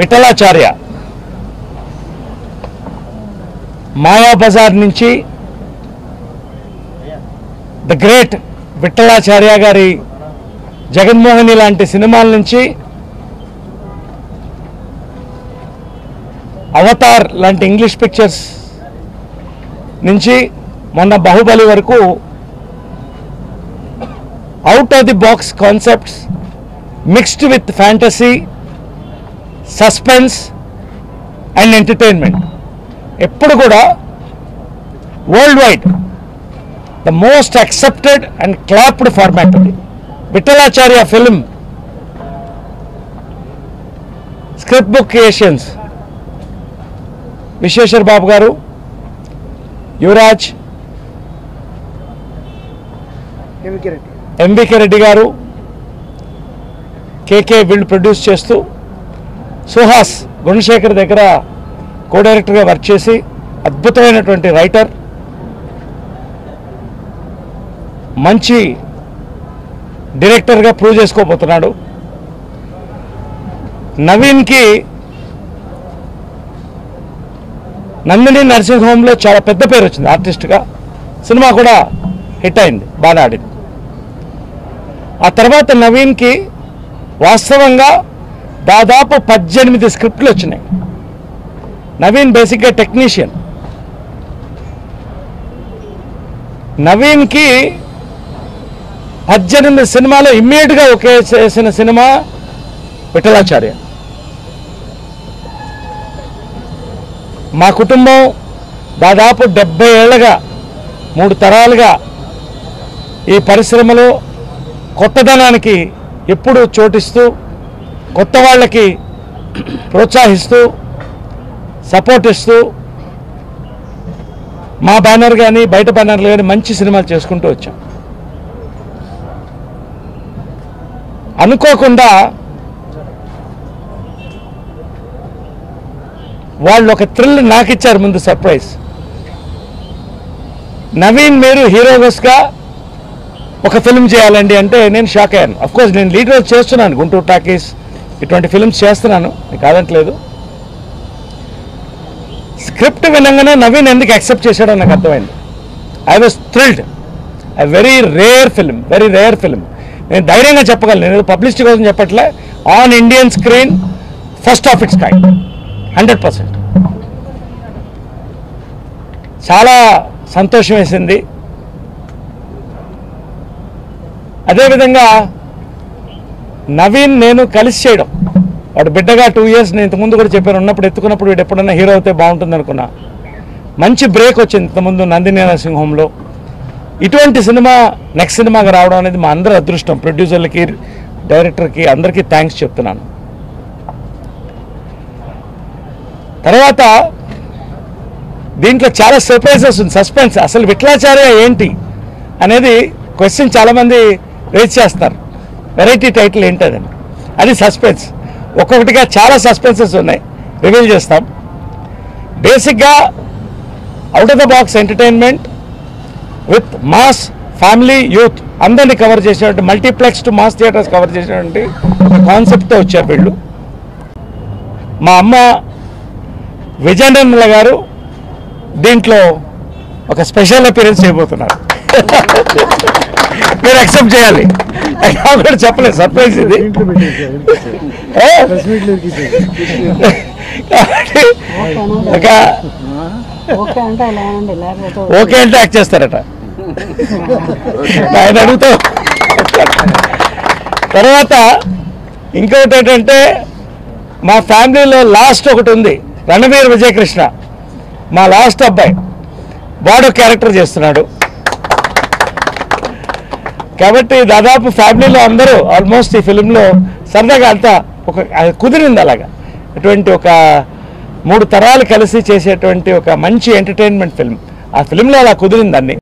విఠలాచార్య మాయా బజార్ నుంచి the great Vithalacharya గారి జగన్మోహిని లాంటి సినిమాల నుంచి అవతార్ లాంటి ఇంగ్లీష్ పిక్చర్స్ నుంచి మొన్న బాహుబలి వరకు out of the box concepts mixed with fantasy suspense and entertainment ఎప్పుడు కూడా world wide the most accepted and clapped format అది Vithalacharya film script book creations Vishweshwar Babu garu Yuvaraj MVK Reddy గారు కేకే వీళ్ళు ప్రొడ్యూస్ చేస్తూ సుహాస్ గుణశేఖర్ దగ్గర కో డైరెక్టర్గా వర్క్ చేసి అద్భుతమైనటువంటి రైటర్ మంచి డైరెక్టర్గా ప్రూవ్ చేసుకోబోతున్నాడు నవీన్కి నందిని నర్సింగ్ హోమ్లో చాలా పెద్ద పేరు వచ్చింది ఆర్టిస్ట్గా సినిమా కూడా హిట్ అయింది బాగా ఆడింది ఆ తర్వాత నవీన్కి వాస్తవంగా దాదాపు పద్దెనిమిది స్క్రిప్ట్లు వచ్చినాయి నవీన్ బేసిక్గా టెక్నీషియన్ నవీన్కి పద్దెనిమిది సినిమాలు ఇమ్మీడియట్గా ఒకే చేసిన సినిమా విఠలాచార్య మా కుటుంబం దాదాపు డెబ్బై ఏళ్ళగా మూడు తరాలుగా ఈ పరిశ్రమలో కొత్తదనానికి ఎప్పుడు చోటిస్తూ కొత్త వాళ్ళకి ప్రోత్సహిస్తూ సపోర్ట్ ఇస్తూ మా బ్యానర్ కానీ బయట బ్యానర్లు కానీ మంచి సినిమాలు చేసుకుంటూ వచ్చాం అనుకోకుండా వాళ్ళు ఒక థ్రిల్ నాకు ఇచ్చారు ముందు సర్ప్రైజ్ నవీన్ మీరు హీరోగస్గా ఒక ఫిల్మ్ చేయాలండి అంటే నేను షాక్ అయ్యాను అఫ్ కోర్స్ నేను లీడ్ రోల్ చేస్తున్నాను గుంటూరు టాకీస్ ఇటువంటి ఫిల్మ్స్ చేస్తున్నాను నీకు కాదంటలేదు స్క్రిప్ట్ వినంగానే నవీన్ ఎందుకు యాక్సెప్ట్ చేశాడో నాకు అర్థమైంది I was thrilled I very rare film very rare film నేను ధైర్యంగా చెప్పగలను నేను పబ్లిసిటీ కోసం చెప్పట్లే on Indian screen first of its kind hundred percent చాలా సంతోషం వేసింది అదేవిధంగా నవీన్ నేను కలిసి చేయడం వాడు బిడ్డగా టూ ఇయర్స్ నేను ఇంతకుముందు కూడా చెప్పాను ఉన్నప్పుడు ఎత్తుకున్నప్పుడు వీడు ఎప్పుడన్నా హీరో అయితే బాగుంటుంది అనుకున్నా మంచి బ్రేక్ వచ్చింది ఇంతకుముందు నందిని నరసింహంలో ఇటువంటి సినిమా నెక్స్ట్ సినిమాగా రావడం అనేది మా అందరి అదృష్టం ప్రొడ్యూసర్లకి డైరెక్టర్కి అందరికీ థ్యాంక్స్ చెప్తున్నాను తర్వాత దీంట్లో చాలా సర్ప్రైజెస్ ఉంది సస్పెన్స్ అసలు విఠలాచార్య ఏంటి అనేది క్వశ్చన్ చాలామంది రేజ్ చేస్తారు వెరైటీ టైటిల్ ఏంటదని అది సస్పెన్స్ ఒక్కొక్కటిగా చాలా సస్పెన్సెస్ ఉన్నాయి రివీల్ చేస్తాం బేసిక్గా out of the box entertainment with mass family youth అందరినీ కవర్ చేసేటువంటి multiplex to mass theatres cover చేసేటువంటి ఒక కాన్సెప్ట్తో వచ్చారు వీళ్ళు మా అమ్మ విజయనర్మల గారు దీంట్లో ఒక స్పెషల్ అపీరెన్స్ చేయబోతున్నారు మీరు యాక్సెప్ట్ చేయాలి నాకు కూడా చెప్పలేదు సర్ప్రైజ్ ఇది ఏ? కాబట్టి ఒక ఓకే అంటే అలా అనండి లేకపోతే ఓకే అంటే యాక్ట్ చేస్తారట ఆయన అడుగుతా తర్వాత ఇంకొకటి ఏంటంటే మా ఫ్యామిలీలో లాస్ట్ ఒకటి ఉంది రణవీర్ విజయకృష్ణ మా లాస్ట్ అబ్బాయి వాడు క్యారెక్టర్ చేస్తున్నాడు కాబట్టి దాదాపు ఫ్యామిలీలో అందరూ ఆల్మోస్ట్ ఈ ఫిలింలో సరదాగా అంతా ఒక అది కుదిరింది అలాగా అటువంటి ఒక మూడు తరాలు కలిసి చేసేటువంటి ఒక మంచి ఎంటర్టైన్మెంట్ ఫిల్మ్ ఆ ఫిలింలో అలా కుదిరింది అన్ని